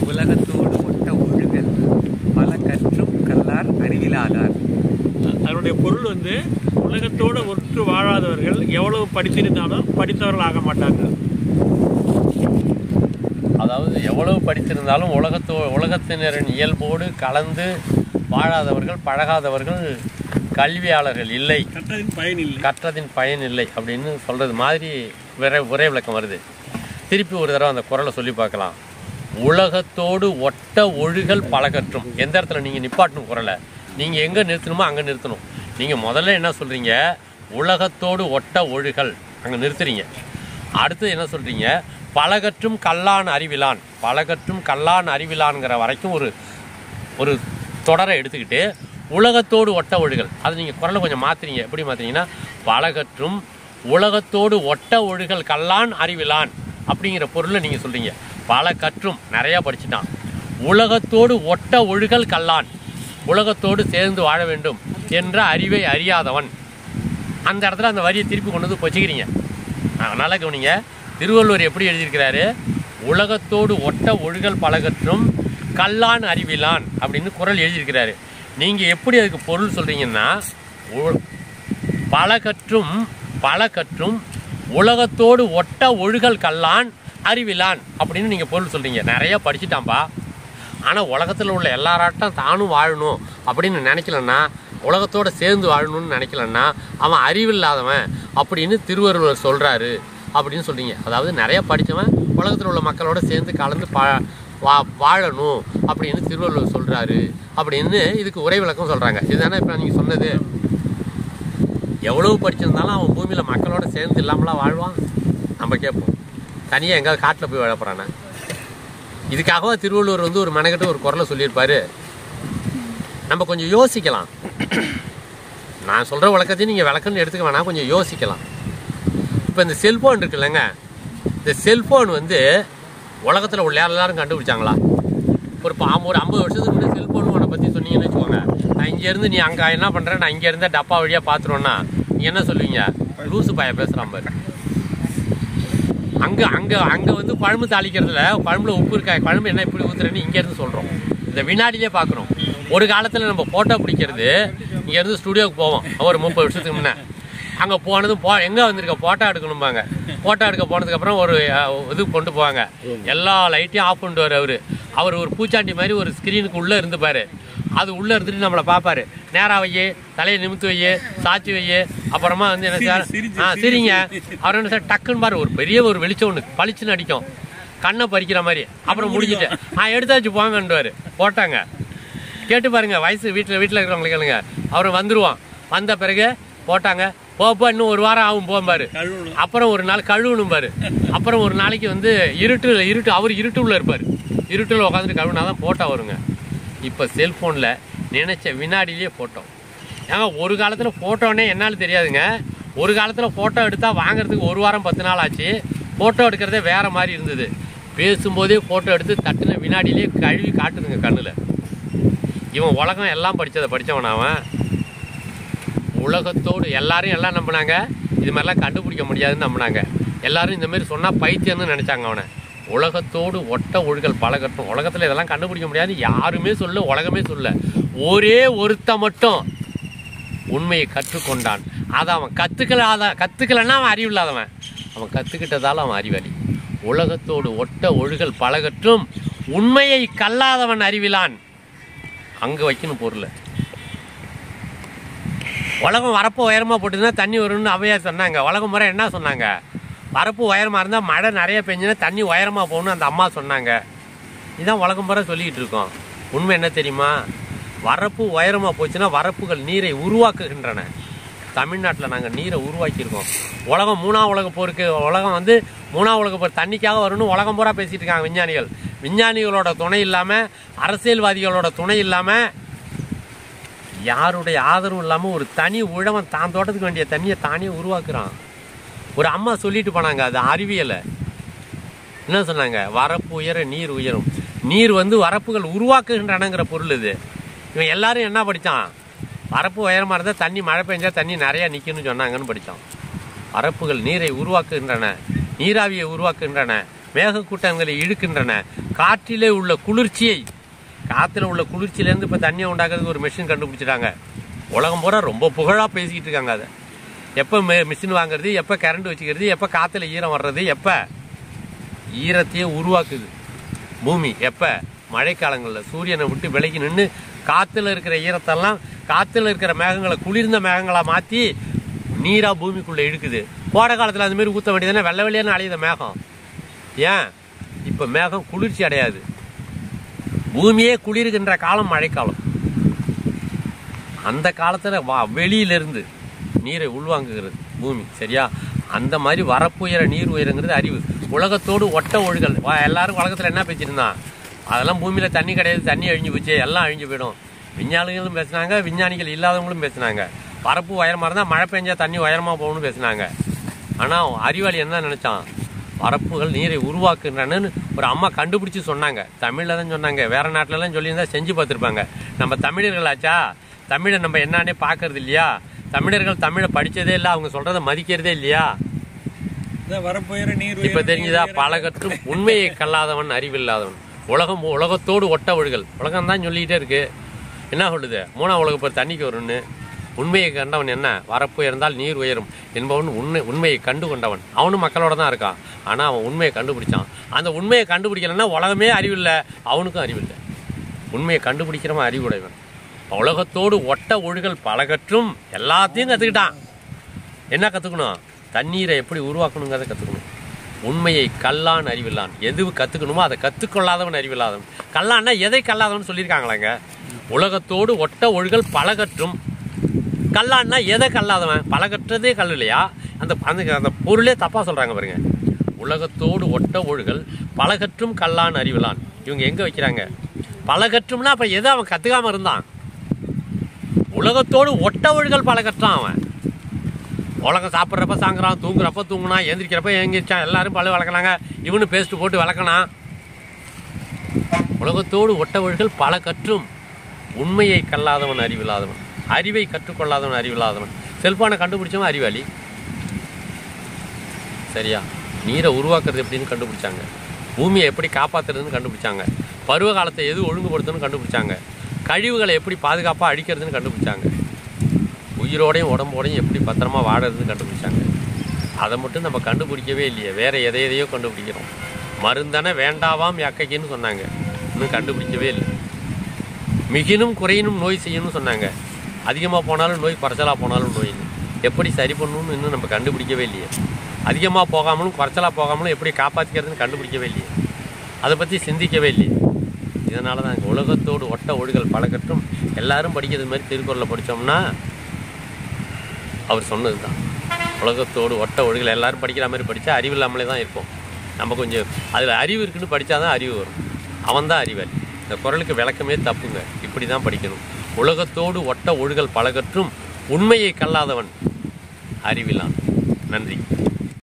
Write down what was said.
உலகத்தோடு ஒட்ட ஒழுகல் பல கற்றும் கல்லார் அறிவிலாதார் அதனுடைய பொருள் வந்து உலகத்தோடு ஒற்று வாழாதவர்கள் எவ்வளவு படித்திருந்தாலும் படித்தவர்கள் ஆக மாட்டார்கள் அதாவது எவ்வளவு படித்திருந்தாலும் உலகத்தோ உலகத்தினரின் இயல்போடு கலந்து வாழாதவர்கள் பழகாதவர்கள் கல்வியாளர்கள் இல்லை கற்றதின் பயன் இல்லை கற்றதின் பயன் இல்லை அப்படின்னு சொல்றது மாதிரி விரை உரை விளக்கம் வருது திருப்பி ஒரு தடவை அந்த குரலை சொல்லி பார்க்கலாம் உலகத்தோடு ஒட்ட ஒழுகல் பழகற்றும் எந்த இடத்துல நீங்கள் நிப்பாட்டணும் குரலை நீங்கள் எங்கே நிறுத்தணுமோ அங்கே நிறுத்தணும் நீங்கள் முதல்ல என்ன சொல்கிறீங்க உலகத்தோடு ஒட்ட ஒழுகல் அங்கே நிறுத்துறீங்க அடுத்து என்ன சொல்கிறீங்க பழகற்றும் கல்லான் அறிவிலான் பழகற்றும் கல்லான் அறிவிலான்ங்கிற வரைக்கும் ஒரு ஒரு தொடரை எடுத்துக்கிட்டு உலகத்தோடு ஒட்ட ஒழுகல் அது நீங்கள் குரலை கொஞ்சம் மாத்துறீங்க எப்படி மாத்துறீங்கன்னா பழகற்றும் உலகத்தோடு ஒட்ட ஒழுகல் கல்லான் அறிவிலான் அப்படிங்கிற பொருளை நீங்கள் சொல்றீங்க பல கற்றும் நிறையா படிச்சுட்டான் உலகத்தோடு ஒட்ட ஒழுகல் கல்லான் உலகத்தோடு சேர்ந்து வாழ வேண்டும் என்ற அறிவை அறியாதவன் அந்த இடத்துல அந்த வரியை திருப்பி கொண்டு வந்து வச்சுக்கிறீங்க நல்லா கவனிங்க திருவள்ளுவர் எப்படி எழுதியிருக்கிறாரு உலகத்தோடு ஒட்ட ஒழுகல் பழகற்றும் கல்லான் அறிவிலான் அப்படின்னு குரல் எழுதியிருக்கிறாரு நீங்க எப்படி அதுக்கு பொருள் சொல்றீங்கன்னா உ- பல கற்றும் பல கற்றும் உலகத்தோடு ஒட்ட ஒழுகல் கல்லான் அறிவிலான் அப்படின்னு நீங்க பொருள் சொல்றீங்க நிறைய படிச்சுட்டான்பா ஆனா உலகத்துல உள்ள எல்லாராட்டம் தானும் வாழணும் அப்படின்னு நினைக்கலன்னா உலகத்தோட சேர்ந்து வாழணும்னு நினைக்கலன்னா அவன் அறிவில்லாதவன் அப்படின்னு திருவள்ளுவர் சொல்றாரு அப்படின்னு சொல்றீங்க அதாவது நிறைய படிச்சவன் உலகத்தில் உள்ள மக்களோட சேர்ந்து கலந்து பா வா வாழணும் அப்படின்னு திருவள்ளுவர் சொல்றாரு அப்படின்னு இதுக்கு உரை விளக்கம் சொல்றாங்க இதுதானே இப்போ நீங்க சொன்னது எவ்வளவு படிச்சிருந்தாலும் அவன் பூமியில மக்களோட சேர்ந்து இல்லாமலாம் வாழ்வான் நம்ம கேட்போம் தனியா எங்கேயாவது காட்டில் போய் வாழ போறானே இதுக்காகவா திருவள்ளுவர் வந்து ஒரு மெனக்கட்டு ஒரு குரலை சொல்லியிருப்பாரு நம்ம கொஞ்சம் யோசிக்கலாம் நான் சொல்ற விளக்கத்தையும் நீங்க விளக்கம்னு எடுத்துக்க வேணாம் கொஞ்சம் யோசிக்கலாம் இப்போ இந்த செல்போன் இருக்குல்லங்க இந்த செல்போன் வந்து உலகத்தில் உள்ள எல்லாரும் கண்டுபிடிச்சாங்களா ஒரு பா ஒரு ஐம்பது வருஷத்துக்கு முன்னாடி செல்போன் உன்னை பற்றி சொன்னீங்கன்னு வச்சுக்கோங்க நான் இங்கேருந்து நீ அங்கே என்ன பண்ணுறேன் நான் இங்கே இருந்த டப்பா வழியாக பார்த்துருவேன்னா நீ என்ன சொல்லுவீங்க லூசு பாய பேசுகிறான் பாரு அங்கே அங்கே அங்கே வந்து குழம்பு தாளிக்கிறதுல குழம்புல உப்பு இருக்கா குழம்பு என்ன இப்படி ஊத்துறேன்னு இங்கேருந்து சொல்கிறோம் இந்த வினாடியிலே பார்க்குறோம் ஒரு காலத்தில் நம்ம ஃபோட்டோ பிடிக்கிறது இங்கேருந்து ஸ்டுடியோக்கு போவோம் ஒரு முப்பது வருஷத்துக்கு முன்னே அங்கே போனதும் போ எங்கே வந்திருக்க ஃபோட்டோ எடுக்கணும்பாங்க ஃபோட்டோ எடுக்க போனதுக்கப்புறம் ஒரு அஹ், இது கொண்டு போவாங்க எல்லா லைட்டையும் ஆஃப் பண்ணிட்டு அவர் அவர் ஒரு பூச்சாண்டி மாதிரி ஒரு ஸ்க்ரீனுக்கு உள்ளே இருந்துப்பாரு அது உள்ளே இருந்துட்டு நம்மளை பார்ப்பாரு நேராக வையே தலையை நிமித்து வையே சாச்சி வையே அப்புறமா வந்து என்ன சார் ஆ சரிங்க அவர் என்ன சார் டக்குன்னு பாரு ஒரு பெரிய ஒரு வெளிச்சம் ஒன்று பளிச்சுன்னு அடிக்கும் கண்ணை பறிக்கிற மாதிரி அப்புறம் முடிஞ்சிட்டு ஆ எடுத்தாச்சு போங்கன்றாரு போட்டாங்க கேட்டு பாருங்க வயசு வீட்டில் வீட்டில் இருக்கிறவங்களுக்கு கேளுங்க அவர் வந்துருவான் வந்த பிறகு போட்டாங்க போப்போ இன்னும் ஒரு வாரம் ஆகும் போம்பாரு கழுவணும் அப்புறம் ஒரு நாள் கழுவணும் பாரு அப்புறம் ஒரு நாளைக்கு வந்து இருட்டு இருட்டு அவர் இருட்டுள்ள இருப்பார் இருட்டில் உட்காந்துட்டு கழுவுனா தான் போட்டோ வருங்க இப்போ செல்ஃபோனில் நினைச்ச வினாடியிலேயே போட்டோ ஏங்க ஒரு காலத்தில் ஃபோட்டோனே என்னாலும் தெரியாதுங்க ஒரு காலத்தில் ஃபோட்டோ எடுத்தால் வாங்குறதுக்கு ஒரு வாரம் பத்து நாள் ஆச்சு ஃபோட்டோ எடுக்கிறதே வேற மாதிரி இருந்தது பேசும்போதே ஃபோட்டோ எடுத்து தட்டுன வினாடியிலேயே கழுவி காட்டுதுங்க கண்ணில் இவன் உலகம் எல்லாம் படிச்சதை படிச்சவன் அவன் உலகத்தோடு எல்லாரும் எல்லாம் நம்பினாங்க இது மாதிரிலாம் கண்டுபிடிக்க முடியாதுன்னு நம்பினாங்க எல்லாரும் இந்த மாதிரி சொன்னா பைத்தியம்னு நினைச்சாங்க அவனை உலகத்தோடு ஒட்ட ஒழுகல் பழகட்டும் உலகத்துல இதெல்லாம் கண்டுபிடிக்க முடியாது யாருமே சொல்ல உலகமே சொல்ல ஒரே ஒருத்த மட்டும் உண்மையை கற்றுக்கொண்டான் அதை அவன் கத்துக்கலாத கத்துக்கலன்னா அவன் அறிவில்லாதவன் அவன் கத்துக்கிட்டதால அவன் அறிவாளி உலகத்தோடு ஒட்ட ஒழுகல் பழகற்றும் உண்மையை கல்லாதவன் அறிவிலான் அங்க வைக்கணும் பொருளை உலகம் வரப்பு உயரமா போட்டுதுன்னா தண்ணி வரும்னு அவையார் சொன்னாங்க உலகம் முறை என்ன சொன்னாங்க வரப்பு உயரமா இருந்தா மழை நிறைய பெஞ்சுன்னா தண்ணி உயரமா போகணும்னு அந்த அம்மா சொன்னாங்க இதான் உலகம் முறை சொல்லிக்கிட்டு இருக்கோம் உண்மை என்ன தெரியுமா வரப்பு உயரமா போச்சுன்னா வரப்புகள் நீரை உருவாக்குகின்றன தமிழ்நாட்டில் நாங்கள் நீரை உருவாக்கியிருக்கோம் உலகம் மூணாம் உலக போருக்கு உலகம் வந்து மூணாம் உலக போர் தண்ணிக்காக வரணும்னு உலகம் பூரா பேசிட்டு இருக்காங்க விஞ்ஞானிகள் விஞ்ஞானிகளோட துணை இல்லாமல் அரசியல்வாதிகளோட துணை இல்லாமல் யாருடைய ஆதரவும் இல்லாமல் ஒரு தனி உழவன் தான் தோட்டத்துக்கு வேண்டிய தண்ணியை தானே உருவாக்குறான் ஒரு அம்மா சொல்லிட்டு போனாங்க அது அறிவியலை என்ன சொன்னாங்க வரப்பு உயர நீர் உயரும் நீர் வந்து வரப்புகள் உருவாக்குகின்றனங்கிற பொருள் இது இவன் எல்லாரும் என்ன படித்தான் வரப்பு உயரமாக இருந்தால் தண்ணி மழை பெஞ்சா தண்ணி நிறையா நிற்கும்னு சொன்னாங்கன்னு படித்தான் வரப்புகள் நீரை உருவாக்குகின்றன நீராவியை உருவாக்குகின்றன மேகக்கூட்டங்களை இழுக்கின்றன காற்றிலே உள்ள குளிர்ச்சியை காத்துல உள்ள குளிர்ச்சியிலேருந்து இப்போ தண்ணியை உண்டாக்குறதுக்கு ஒரு மிஷின் கண்டுபிடிச்சிட்டாங்க உலகம் பூரா ரொம்ப புகழாக பேசிக்கிட்டு இருக்காங்க அதை எப்போ மிஷின் வாங்குறது எப்போ கரண்ட் வச்சுக்கிறது எப்போ காற்றுல ஈரம் வர்றது எப்போ ஈரத்தையே உருவாக்குது பூமி எப்போ மழைக்காலங்களில் சூரியனை விட்டு விலகி நின்று காற்றுல இருக்கிற ஈரத்தெல்லாம் காற்றுல இருக்கிற மேகங்களை குளிர்ந்த மேகங்களா மாற்றி நீராக பூமிக்குள்ளே இழுக்குது கோடை காலத்தில் அந்த மாதிரி ஊற்ற வேண்டியதுன்னா வெள்ளை வெளியான அலையுத மேகம் ஏன் இப்போ மேகம் குளிர்ச்சி அடையாது பூமியே குளிர்கின்ற காலம் மழைக்காலம் அந்த காலத்தில் வா வெளியிலிருந்து நீரை உள்வாங்குகிறது பூமி சரியா அந்த மாதிரி வரப்புயர நீர் உயரங்கிறது அறிவு உலகத்தோடு ஒட்ட ஒழுகல் வா எல்லாரும் உலகத்தில் என்ன பேசியிருந்தான் அதெல்லாம் பூமியில் தண்ணி கிடையாது தண்ணி அழிஞ்சு போச்சு எல்லாம் அழிஞ்சு போயிடும் விஞ்ஞானிகளும் பேசுனாங்க விஞ்ஞானிகள் இல்லாதவங்களும் பேசுனாங்க பரப்பு உயரமாக இருந்தால் மழை பெஞ்சா தண்ணி உயரமாக போகணும்னு பேசுனாங்க ஆனால் அறிவாளி என்ன நினச்சான் வரப்புகள் நீரை உருவாக்குன்றன்னு ஒரு அம்மா கண்டுபிடிச்சு சொன்னாங்க தமிழில் தான் சொன்னாங்க வேற நாட்டிலலாம் சொல்லியிருந்தா செஞ்சு பார்த்துருப்பாங்க நம்ம தமிழர்களாச்சா தமிழை நம்ம என்னன்னே பார்க்கறது இல்லையா தமிழர்கள் தமிழை படிச்சதே இல்லை அவங்க சொல்றதை மதிக்கிறதே இல்லையா இதான் வரப்புயர நீர் இப்ப தெரிஞ்சுதா பலகற்றும் உண்மையை கல்லாதவன் அறிவில்லாதவன் உலகம் உலகத்தோடு ஒட்ட ஒழுகல் உலகம் தான் சொல்லிக்கிட்டே இருக்கு என்ன சொல்லுது மூணாம் உலக பேர் தண்ணிக்கு வரும்னு உண்மையை கண்டவன் என்ன வரப்பு இருந்தால் நீர் உயரும் என்பவன் உண்மை உண்மையை கண்டு கொண்டவன் அவனும் மக்களோட தான் இருக்கான் ஆனா அவன் உண்மையை கண்டுபிடிச்சான் அந்த உண்மையை கண்டுபிடிக்கலன்னா உலகமே அறிவில்லை அவனுக்கும் அறிவில்லை உண்மையை கண்டுபிடிக்கிறவன் அறிவுடையவன் உலகத்தோடு ஒட்ட ஒழுகல் பலகற்றும் எல்லாத்தையும் கத்துக்கிட்டான் என்ன கத்துக்கணும் தண்ணீரை எப்படி உருவாக்கணுங்கிறத கத்துக்கணும் உண்மையை கல்லான் அறிவில்லான் எது கத்துக்கணுமோ அதை கத்துக்கொள்ளாதவன் அறிவில்லாதவன் கல்லான்னா எதை கல்லாதவன் சொல்லியிருக்காங்களாங்க உலகத்தோடு ஒட்ட ஒழுகல் பலகற்றும் கல்லான்னா எதை கல்லாதவன் பலகற்றதே கல் இல்லையா அந்த அந்த அந்த பொருளே தப்பா சொல்றாங்க பாருங்க உலகத்தோடு ஒட்ட ஒழுகல் பலகற்றும் கல்லான் அறிவிலான் இவங்க எங்க வைக்கிறாங்க பலகற்றும்னா அப்ப எதை அவன் கத்துக்காம இருந்தான் உலகத்தோடு ஒட்ட ஒழுகல் பலகற்றான் அவன் உலகம் சாப்பிட்றப்ப சாங்குறான் தூங்குறப்ப தூங்குனான் எந்திரிக்கிறப்ப எந்திரிச்சான் எல்லாரும் பல்லு வளர்க்கனாங்க இவனு பேஸ்ட் போட்டு வளர்க்கனான் உலகத்தோடு ஒட்டவர்கள் பல கற்றும் உண்மையை கல்லாதவன் அறிவில்லாதவன் அறிவை கற்றுக்கொள்ளாதவன் அறிவில்லாதவன் செல்பானை கண்டுபிடிச்சவன் அறிவாளி சரியா நீரை உருவாக்குறது எப்படின்னு கண்டுபிடிச்சாங்க பூமியை எப்படி காப்பாத்துறதுன்னு கண்டுபிடிச்சாங்க பருவ காலத்தை எது ஒழுங்குபடுத்தணும்னு கண்டுபிடிச்சாங்க கழிவுகளை எப்படி பாதுகாப்பாக அழிக்கிறதுன்னு கண்டுபிடிச்சாங்க உயிரோடையும் உடம்போடையும் எப்படி பத்திரமா வாழறதுன்னு கண்டுபிடிச்சாங்க அதை மட்டும் நம்ம கண்டுபிடிக்கவே இல்லையே வேற எதை எதையோ கண்டுபிடிக்கிறோம் மருந்தன வேண்டாவாம் யாக்கைக்குன்னு சொன்னாங்க இன்னும் கண்டுபிடிக்கவே இல்லை மிகினும் குறையினும் நோய் செய்யணும்னு சொன்னாங்க அதிகமாக போனாலும் நோய் குறைச்சலாக போனாலும் நோயின்னு எப்படி சரி பண்ணணும்னு இன்னும் நம்ம கண்டுபிடிக்கவே இல்லையே அதிகமாக போகாமலும் குறைச்சலாக போகாமலும் எப்படி காப்பாற்றிக்கிறதுன்னு கண்டுபிடிக்கவே இல்லையே அதை பற்றி சிந்திக்கவே இல்லையே இதனால தான் உலகத்தோடு ஒட்ட ஒழுகல் பழக்கட்டும் எல்லாரும் படிக்கிறது மாதிரி திருக்குறளை படித்தோம்னா அவர் சொன்னது தான் உலகத்தோடு ஒட்ட ஒழுகல் எல்லாரும் படிக்கிற மாதிரி படித்தா அறிவு இல்லாமலே தான் இருப்போம் நம்ம கொஞ்சம் அதில் அறிவு இருக்குன்னு படித்தா தான் அறிவு வரும் அவன் தான் அறிவாளி இந்த குரலுக்கு விளக்கமே தப்புங்க இப்படி தான் படிக்கணும் உலகத்தோடு ஒட்ட ஒழுகல் பழகற்றும் உண்மையை கல்லாதவன் அறிவிலான் நன்றி